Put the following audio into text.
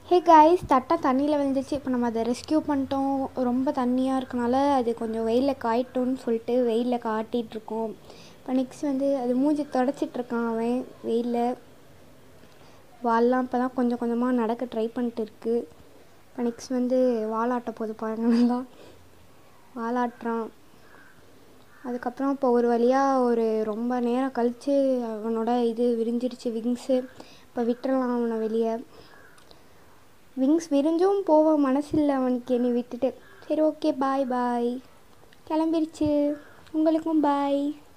hey guys தட்டை தண்ணியில் விழுந்துச்சு இப்போ நம்ம அதை ரெஸ்க்யூ பண்ணிட்டோம் ரொம்ப தண்ணியாக இருக்கனால அது கொஞ்சம் வெயிலில் காயட்டும்னு சொல்லிட்டு வெயிலில் காட்டிகிட்ருக்கோம் இப்போ நெக்ஸ்ட் வந்து அது மூஞ்சி தொடச்சிட்ருக்கான் அவன் வெயிலில் வால்லாம் இப்போ தான் கொஞ்சம் கொஞ்சமாக நடக்க ட்ரை பண்ணிட்டு இருக்கு இப்போ நெக்ஸ்ட் வந்து வாலாட்ட போது பாருங்க நல்லா வாலாட்டுறான் அதுக்கப்புறம் இப்போ ஒரு வழியாக ஒரு ரொம்ப நேரம் கழித்து அவனோட இது விரிஞ்சிருச்சு விங்ஸு இப்போ விட்டுறலாம் அவனை வெளியே விங்ஸ் விரிஞ்சும் போக மனசில்லை அவனுக்கு என்னை விட்டுட்டு சரி ஓகே பாய் பாய் கிளம்பிருச்சு உங்களுக்கும் பாய்